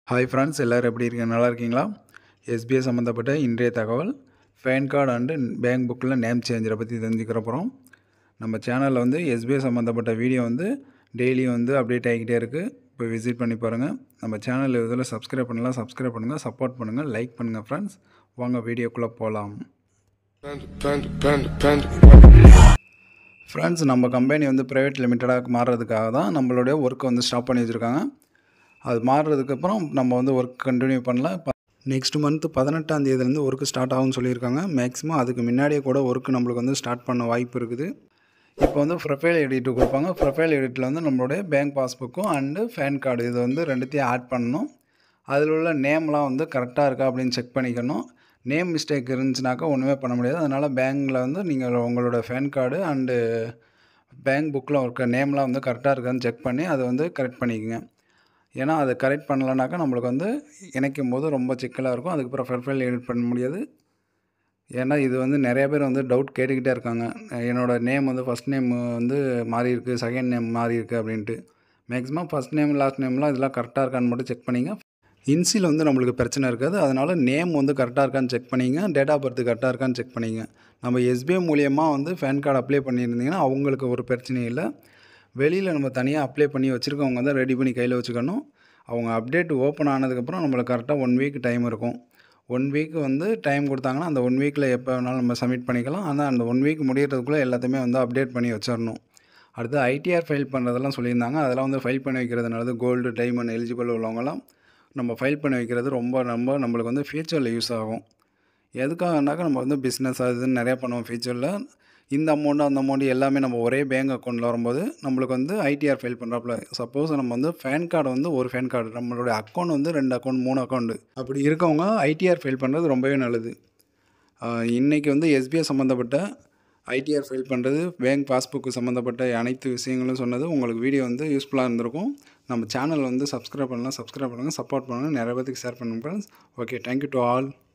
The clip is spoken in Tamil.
ஹாய் ஃப்ரெண்ட்ஸ் எல்லோரும் எப்படி இருக்கீங்க நல்லா இருக்கீங்களா எஸ்பிஐ சம்மந்தப்பட்ட இன்றைய தகவல் பேன் கார்டு அண்டு பேங்க் புக்கில் நேம் சேஞ்சரை பற்றி தெரிஞ்சுக்கிற போகிறோம் நம்ம சேனலில் வந்து எஸ்பிஐ சம்மந்தப்பட்ட வீடியோ வந்து டெய்லியும் வந்து அப்டேட் ஆகிக்கிட்டே இருக்குது போய் விசிட் பண்ணி பாருங்கள் நம்ம சேனல் இதில் சப்ஸ்கிரைப் பண்ணலாம் சப்ஸ்கிரைப் பண்ணுங்கள் சப்போர்ட் பண்ணுங்கள் லைக் பண்ணுங்கள் ஃப்ரெண்ட்ஸ் வாங்க வீடியோக்குள்ளே போகலாம் Panda, panda, panda, panda. Friends நம்ம கம்பெனி வந்து ப்ரைவேட் லிமிட்டடாக மாறுறதுக்காக தான் நம்மளுடைய ஒர்க்கை வந்து ஸ்டாப் பண்ணி வச்சுருக்காங்க அது மாறுறதுக்கப்புறம் நம்ம வந்து ஒர்க் கண்டினியூ பண்ணல நெக்ஸ்ட் மந்த் பதினெட்டாம் தேதியிலேருந்து ஒர்க்கு ஸ்டார்ட் ஆகும்னு சொல்லியிருக்காங்க மேக்ஸிமம் அதுக்கு முன்னாடியே கூட ஒர்க்கு நம்மளுக்கு வந்து ஸ்டார்ட் பண்ண வாய்ப்பு இருக்குது இப்போ வந்து ப்ரொஃபைல் எடிட்டு கொடுப்பாங்க ப்ரொஃபைல் எடிட்டில் வந்து நம்மளுடைய பேங்க் பாஸ்புக்கும் அண்டு பேன் கார்டு இது வந்து ரெண்டுத்தையும் ஆட் பண்ணணும் அதில் உள்ள நேம்லாம் வந்து கரெக்டாக இருக்கா அப்படின்னு செக் பண்ணிக்கணும் நேம் மிஸ்டேக் இருந்துச்சுனாக்கா ஒன்றுமே பண்ண முடியாது அதனால் பேங்க்கில் வந்து நீங்கள் உங்களோட பேன் கார்டு அண்டு பேங்க் புக்கில் இருக்க நேம்லாம் வந்து கரெக்டாக இருக்கான்னு செக் பண்ணி அதை வந்து கரெக்ட் பண்ணிக்கோங்க ஏன்னா அதை கரெக்ட் பண்ணலனாக்கா நம்மளுக்கு வந்து இணைக்கும் போது ரொம்ப சிக்கலாக இருக்கும் அதுக்கப்புறம் ப்ரொஃபைல் எடிட் பண்ண முடியாது ஏன்னா இது வந்து நிறைய பேர் வந்து டவுட் கேட்டுக்கிட்டே இருக்காங்க என்னோடய நேம் வந்து ஃபஸ்ட் நேம் வந்து மாறி இருக்குது செகண்ட் நேம் மாறி இருக்குது அப்படின்ட்டு மேக்ஸிமம் ஃபஸ்ட் நேம் லாஸ்ட் நேம்லாம் இதெல்லாம் கரெக்டாக இருக்கான்னு மட்டும் செக் பண்ணிங்க இன்சியில் வந்து நம்மளுக்கு பிரச்சனை இருக்காது அதனால் நேம் வந்து கரெக்டாக இருக்கான்னு செக் பண்ணிங்க டேட் ஆஃப் பர்த் கரெக்டாக இருக்கான்னு செக் பண்ணிங்க நம்ம எஸ்பிஐ மூலியமாக வந்து பேன் கார்டு அப்ளை பண்ணியிருந்தீங்கன்னா அவங்களுக்கு ஒரு பிரச்சனையும் இல்லை வெளியில் நம்ம தனியாக அப்ளை பண்ணி வச்சுருக்கவங்க தான் ரெடி பண்ணி கையில் வச்சுக்கணும் அவங்க அப்டேட் ஓப்பன் ஆனதுக்கப்புறம் நம்மளுக்கு கரெக்டாக ஒன் வீக் டைம் இருக்கும் ஒன் வீக் வந்து டைம் கொடுத்தாங்கன்னா அந்த ஒன் வீக்கில் எப்போ வேணாலும் நம்ம சப்மிட் பண்ணிக்கலாம் ஆனால் அந்த ஒன் வீக் முடியறதுக்குள்ளே எல்லாத்தையுமே வந்து அப்டேட் பண்ணி வச்சிடணும் அடுத்து ஐடிஆர் ஃபைல் பண்ணுறதெல்லாம் சொல்லியிருந்தாங்க அதெல்லாம் வந்து ஃபைல் பண்ணி வைக்கிறது நல்லது கோல்டு டைமண்ட் எலிஜிபிள் உள்ளவங்கலாம் நம்ம ஃபைல் பண்ணி வைக்கிறது ரொம்ப ரொம்ப நம்மளுக்கு வந்து ஃபியூச்சரில் யூஸ் ஆகும் எதுக்காகனாக்கா நம்ம வந்து பிஸ்னஸ் அது இதுன்னு நிறையா பண்ணுவோம் ஃபியூச்சரில் இந்த அமௌண்ட்டு அந்த அமௌண்ட்டு எல்லாமே நம்ம ஒரே பேங்க் அக்கௌண்ட்டில் வரும்போது நம்மளுக்கு வந்து ஐடிஆர் ஃபைல் பண்ணுறாப்புல சப்போஸ் நம்ம வந்து பேன் கார்டு வந்து ஒரு பேன் கார்டு நம்மளுடைய அக்கௌண்ட் வந்து ரெண்டு அக்கௌண்ட் மூணு அக்கௌண்ட் அப்படி இருக்கவங்க ஐடிஆர் ஃபைல் பண்ணுறது ரொம்பவே நல்லது இன்றைக்கி வந்து எஸ்பிஐ சம்மந்தப்பட்ட ஐடிஆர் ஃபைல் பண்ணுறது பேங்க் பாஸ்புக்கு சம்மந்தப்பட்ட அனைத்து விஷயங்களும் சொன்னது உங்களுக்கு வீடியோ வந்து யூஸ்ஃபுல்லாக இருந்திருக்கும் நம்ம சேனல் வந்து சப்ஸ்கிரைப் பண்ணலாம் சப்ஸ்கிரைப் பண்ணுங்கள் சப்போர்ட் பண்ணுங்கள் நிறைய பேருக்கு ஷேர் பண்ணுங்கள் friends okay thank you to all